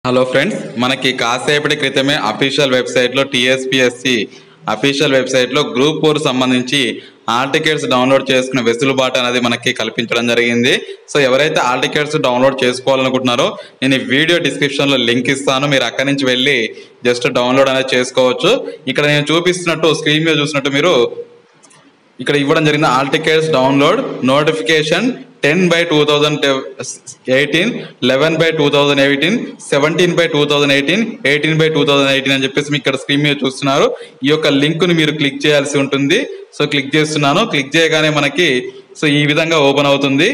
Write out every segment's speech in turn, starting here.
hello friends మనకి కాసేపటి క్రితమే అఫీషియల్ వెబ్సైట్లో టీఎస్పిఎస్సి అఫీషియల్ వెబ్సైట్లో గ్రూప్ ఫోర్ సంబంధించి ఆల్ టికెట్స్ డౌన్లోడ్ చేసుకునే వెసులుబాటు అనేది మనకి కల్పించడం జరిగింది సో ఎవరైతే ఆల్ టికెట్స్ డౌన్లోడ్ చేసుకోవాలనుకుంటున్నారో నేను ఈ వీడియో డిస్క్రిప్షన్లో లింక్ ఇస్తాను మీరు అక్కడి నుంచి వెళ్ళి జస్ట్ డౌన్లోడ్ అనేది చేసుకోవచ్చు ఇక్కడ నేను చూపిస్తున్నట్టు స్క్రీన్ మీద చూసినట్టు మీరు ఇక్కడ ఇవ్వడం జరిగింది hall tickets download notification ten by two thousand eighteen eleven by two thousand eighteen seventeen by two thousand eighteen eighteen by two thousand eighteen అని చెప్పేసి మీకు ఇక్కడ స్క్రీన్ మీద చూస్తున్నారు ఈ యొక్క లింక్ ని మీరు క్లిక్ చేయాల్సి ఉంటుంది సో క్లిక్ చేస్తున్నాను క్లిక్ చేయగానే మనకి సో ఈ విధంగా ఓపెన్ అవుతుంది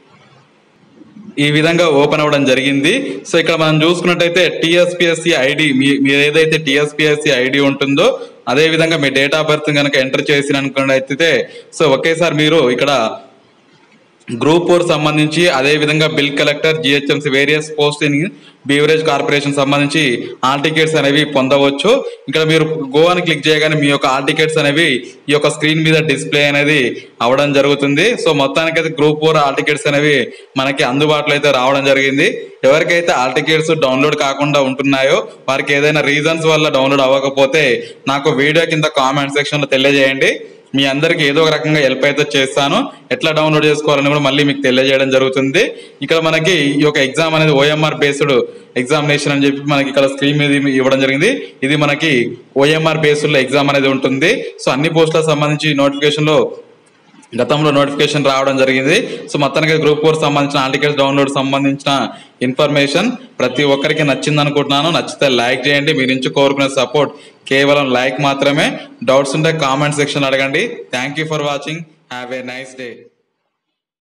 ఈ విధంగా ఓపెన్ అవ్వడం జరిగింది సో ఇక్కడ మనం చూసుకున్నట్టయితే టిఎస్పిఎస్సి ఐడి మీ మీరు ఏదైతే టిఎస్పిఎస్సి ఐడి ఉంటుందో అదే విధంగా మీ డేట్ ఆఫ్ బర్త్ కనుక ఎంటర్ చేసిన అనుకున్నట్టయితే సో ఒకేసారి మీరు ఇక్కడ గ్రూప్ ఫోర్ సంబంధించి అదే విధంగా bill collector GHMC various posting beverage corporation సంబంధించి ఆల్ టికెట్స్ అనేవి పొందవచ్చు ఇక్కడ మీరు గో అని క్లిక్ చేయగానే మీ యొక్క ఆల్ టికెట్స్ అనేవి ఈ యొక్క స్క్రీన్ మీద డిస్ప్లే అనేది అవడం జరుగుతుంది సో మొత్తానికి అయితే గ్రూప్ ఫోర్ ఆల్ టికెట్స్ అనేవి మనకి అందుబాటులో అయితే రావడం జరిగింది ఎవరికైతే ఆల్ టికెట్స్ డౌన్లోడ్ కాకుండా ఉంటున్నాయో వారికి ఏదైనా రీజన్స్ వల్ల డౌన్లోడ్ అవ్వకపోతే నాకు వీడియో కింద కామెంట్ సెక్షన్ లో తెలియజేయండి మీ అందరికి ఏదో ఒక రకంగా హెల్ప్ అయితే చేస్తాను ఎట్లా డౌన్లోడ్ చేసుకోవాలని కూడా మళ్ళీ మీకు తెలియజేయడం జరుగుతుంది ఇక్కడ మనకి ఈ యొక్క ఎగ్జామ్ అనేది ఓఎంఆర్ బేస్డ్ ఎగ్జామినేషన్ అని చెప్పి మనకి ఇక్కడ స్క్రీన్ మీద ఇవ్వడం జరిగింది ఇది మనకి ఓఎంఆర్ బేస్డ్ ఎగ్జామ్ అనేది ఉంటుంది సో అన్ని పోస్టులకు సంబంధించి నోటిఫికేషన్ లో గతంలో నోటిఫికేషన్ రావడం జరిగింది సో మొత్తానికి గ్రూప్ ఫోర్ సంబంధించిన ఆర్టికల్స్ డౌన్లోడ్ సంబంధించిన ఇన్ఫర్మేషన్ ప్రతి ఒక్కరికి నచ్చింది అనుకుంటున్నాను నచ్చితే లైక్ చేయండి మీ నుంచి కోరుకునే సపోర్ట్ కేవలం లైక్ మాత్రమే డౌట్స్ ఉంటే కామెంట్ సెక్షన్ అడగండి thank you for watching have a nice day